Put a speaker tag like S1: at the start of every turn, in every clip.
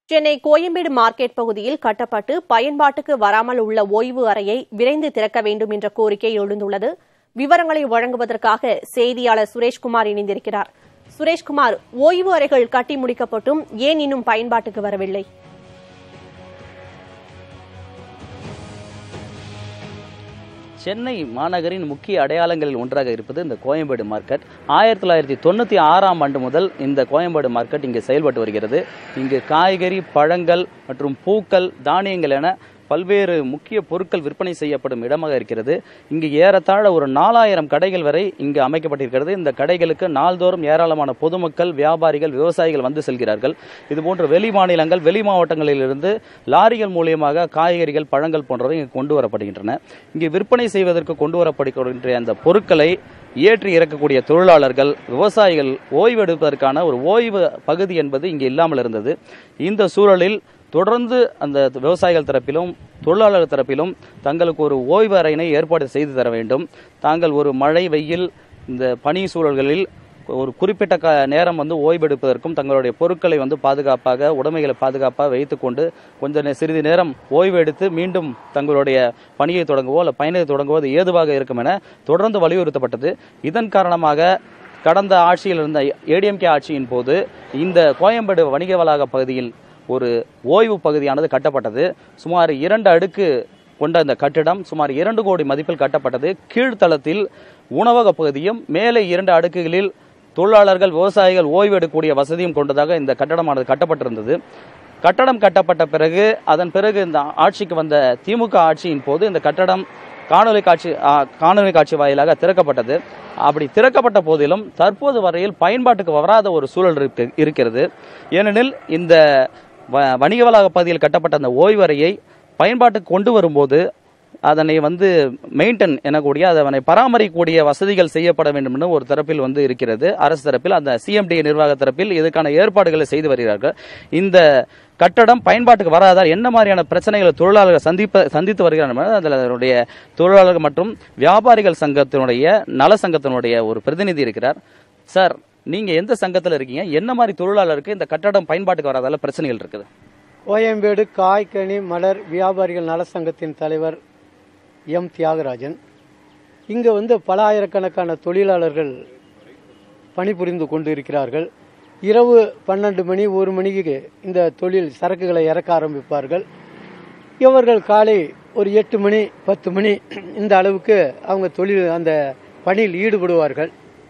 S1: Chennai Koyambedu market பகுதியில் கட்டப்பட்டு பயன்பாட்டுக்கு வராமல் உள்ள ஓய்வு அறையை விரைந்து திறக்க வேண்டும் என்ற கோரிக்கை எழுந்துள்ளது விவரங்களை வழங்குவதற்காக செய்தியாளர் சுரேஷ்குமார் இணைந்திருக்கிறார் சுரேஷ்குமார் ஓய்வு அறைகள் கட்டி முடிக்கப்பட்டும் ஏன் இன்னும் பயன்பாட்டுக்கு வரவில்லை
S2: சென்னை மாநகரின் முக்கிய அடையாளங்களில் ஒன்றாக இருப்பது இந்த கோயம்பேடு மார்க்கெட் ஆயிரத்தி தொள்ளாயிரத்தி தொண்ணூற்றி ஆறாம் ஆண்டு முதல் இந்த கோயம்பேடு மார்க்கெட் இங்கே செயல்பட்டு வருகிறது இங்கு காய்கறி பழங்கள் மற்றும் பூக்கள் தானியங்கள் என பல்வேறு முக்கிய பொருட்கள் விற்பனை செய்யப்படும் இடமாக இருக்கிறது இங்கு ஏறத்தாழ ஒரு நாலாயிரம் கடைகள் வரை இங்கு அமைக்கப்பட்டிருக்கிறது இந்த கடைகளுக்கு நாள்தோறும் ஏராளமான பொதுமக்கள் வியாபாரிகள் விவசாயிகள் வந்து செல்கிறார்கள் இதுபோன்ற வெளி மாநிலங்கள் வெளி மாவட்டங்களிலிருந்து லாரிகள் மூலியமாக காய்கறிகள் பழங்கள் போன்றவை இங்கு கொண்டு வரப்படுகின்றன இங்கு விற்பனை செய்வதற்கு கொண்டு வரப்படுகின்ற அந்த பொருட்களை ஏற்றி இறக்கக்கூடிய தொழிலாளர்கள் விவசாயிகள் ஓய்வெடுப்பதற்கான ஒரு ஓய்வு பகுதி என்பது இங்கு இல்லாமல் இருந்தது இந்த சூழலில் தொடர்ந்து அந்த விவசாயிகள் தரப்பிலும் தொழிலாளர் தரப்பிலும் தங்களுக்கு ஒரு ஓய்வு அறையினை ஏற்பாடு செய்து தர வேண்டும் தாங்கள் ஒரு மழை வெயில் இந்த பனி சூழல்களில் ஒரு குறிப்பிட்ட க நேரம் வந்து ஓய்வெடுப்பதற்கும் தங்களுடைய பொருட்களை வந்து பாதுகாப்பாக உடைமைகளை பாதுகாப்பாக வைத்துக்கொண்டு கொஞ்ச நே- சிறிது நேரம் ஓய்வு எடுத்து மீண்டும் தங்களுடைய பணியை தொடங்கவோ அல்ல பயணத்தை தொடங்கவோ அது ஏதுவாக இருக்கும் என தொடர்ந்து வலியுறுத்தப்பட்டது இதன் காரணமாக கடந்த ஆட்சியில் இருந்த ஏடிஎம்கே ஆட்சியின் போது இந்த கோயம்பேடு வணிக வளாக பகுதியில் ஒரு ஓய்வு பகுதியானது கட்டப்பட்டது சுமார் இரண்டு அடுக்கு கொண்ட இந்த கட்டிடம் சுமார் இரண்டு கோடி மதிப்பில் கட்டப்பட்டது கீழ்த்தளத்தில் உணவக பகுதியும் மேலே இரண்டு அடுக்குகளில் தொழிலாளர்கள் விவசாயிகள் ஓய்வு எடுக்கக்கூடிய வசதியும் கொண்டதாக இந்த கட்டடமானது கட்டப்பட்டிருந்தது கட்டடம் கட்டப்பட்ட பிறகு அதன் பிறகு இந்த ஆட்சிக்கு வந்த திமுக ஆட்சியின் போது இந்த கட்டடம் காணொலி காட்சி ஆ, காணொலி காட்சி வாயிலாக திறக்கப்பட்டது அப்படி திறக்கப்பட்ட போதிலும் தற்போது வரையில் பயன்பாட்டுக்கு வராத ஒரு சூழல் இருக்கு- இருக்கிறது ஏனெனில் இந்த வ- வணிக வளாக பகுதியில் கட்டப்பட்ட அந்த ஓய்வறையை பயன்பாட்டுக்கு கொண்டு வரும்போது அதனை வந்து மெயின்டைன் எனக்கூடிய அதனை பராமரிக்கக்கூடிய வசதிகள் செய்யப்பட வேண்டும் என்று ஒரு தரப்பில் வந்து இருக்கிறது அரசு தரப்பில் அந்த சிஎம்டி நிர்வாக தரப்பில் இதுக்கான ஏற்பாடுகளை செய்து வருகிறார்கள் இந்த கட்டடம் பயன்பாட்டுக்கு வராதால் என்ன மாதிரியான பிரச்சனைகளை தொழிலாளர்கள் சந்திப்ப சந்தித்து வருகிறார்கள் அதில் அதனுடைய தொழிலாளர்கள் மற்றும் வியாபாரிகள் சங்கத்தினுடைய நல சங்கத்தினுடைய ஒரு பிரதிநிதி இருக்கிறார் சார் நீங்க எந்த சங்கத்தில் இருக்கீங்க என்ன மாதிரி தொழிலாளருக்கு இந்த கட்டடம் பயன்பாட்டுக்கு வராதால பிரச்சனைகள் இருக்குது
S3: கோயம்பேடு காய்கனி மலர் வியாபாரிகள் நல சங்கத்தின் தலைவர் எம் தியாகராஜன் இங்கே வந்து பல ஆயிரக்கணக்கான தொழிலாளர்கள் பணிபுரிந்து கொண்டு இருக்கிறார்கள் இரவு பன்னெண்டு மணி ஒரு மணிக்கு இந்த தொழில் சரக்குகளை இறக்க ஆரம்பிப்பார்கள் இவர்கள் காலை ஒரு எட்டு மணி பத்து மணி இந்த அளவுக்கு அவங்க தொழில் அந்த பணியில் ஈடுபடுவார்கள்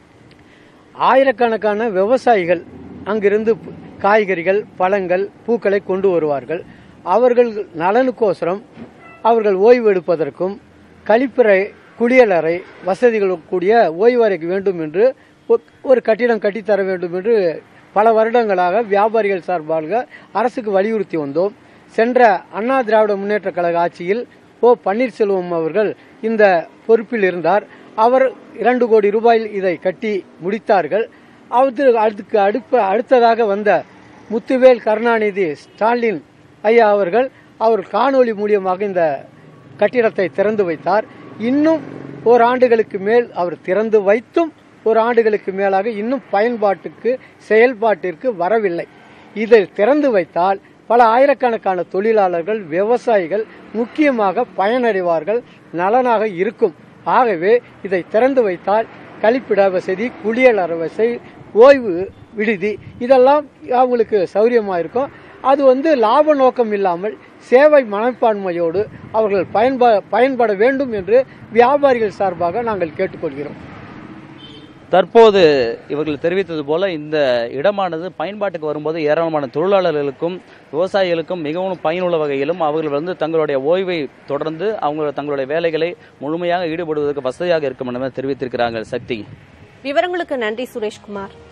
S3: ஆயிரக்கணக்கான விவசாயிகள் அங்கிருந்து காய்கறிகள் பழங்கள் பூக்களை கொண்டு வருவார்கள் அவர்கள் நலனுக்கோசரம் அவர்கள் ஓய்வு எடுப்பதற்கும் கழிப்பறை குளியலறை வசதிகள் கூடிய ஓய்வறைக்கு வேண்டும் என்று ஒ- ஒரு கட்டிடம் கட்டித்தர வேண்டும் என்று பல வருடங்களாக வியாபாரிகள் சார்பாக அரசுக்கு வலியுறுத்தி வந்தோம் சென்ற அண்ணா திராவிட முன்னேற்ற கழக ஆட்சியில் ஓ பன்னீர்செல்வம் அவர்கள் இந்த பொறுப்பில் இருந்தார் அவர் இரண்டு கோடி ரூபாயில் இதை கட்டி முடித்தார்கள் அது அதுக்கு அடுப்ப அடுத்ததாக வந்த முத்துவேல் கருணாநிதி ஸ்டாலின் ஐயா அவர்கள் அவர் காணொளி மூலியமாக இந்த கட்டிடத்தை திறந்து வைத்தார் இன்னும் ஓர் ஆண்டுகளுக்கு மேல் அவர் திறந்து வைத்தும் ஒரு ஆண்டுகளுக்கு மேலாக இன்னும் பயன்பாட்டுக்கு செயல்பாட்டிற்கு வரவில்லை இதை திறந்து வைத்தால் பல ஆயிரக்கணக்கான தொழிலாளர்கள் விவசாயிகள் முக்கியமாக பயனடைவார்கள் நலனாக இருக்கும் ஆகவே இதை திறந்து வைத்தால் கழிப்பிட வசதி குளியலறை வசதி ஓய்வு விடுதி இதெல்லாம் அவங்களுக்கு சௌரியமாக இருக்கும் அது வந்து லாப நோக்கம் இல்லாமல் சேவை மனப்பான்மையோடு அவர்கள் பயன்பா பயன்பட வேண்டும் என்று வியாபாரிகள் சார்பாக நாங்கள் கேட்டுக்கொள்கிறோம்
S2: தற்போது இவர்கள் தெரிவித்தது போல இந்த இடமானது பயன்பாட்டுக்கு வரும்போது ஏராளமான தொழிலாளர்களுக்கும் விவசாயிகளுக்கும் மிகவும் பயனுள்ள வகையிலும் அவர்கள் வந்து தங்களுடைய ஓய்வை தொடர்ந்து அவங்க தங்களுடைய வேலைகளை முழுமையாக ஈடுபடுவதற்கு வசதியாக இருக்கும் என தெரிவித்திருக்கிறார்கள் சக்தி
S1: விவரங்களுக்கு நன்றி சுரேஷ்குமார்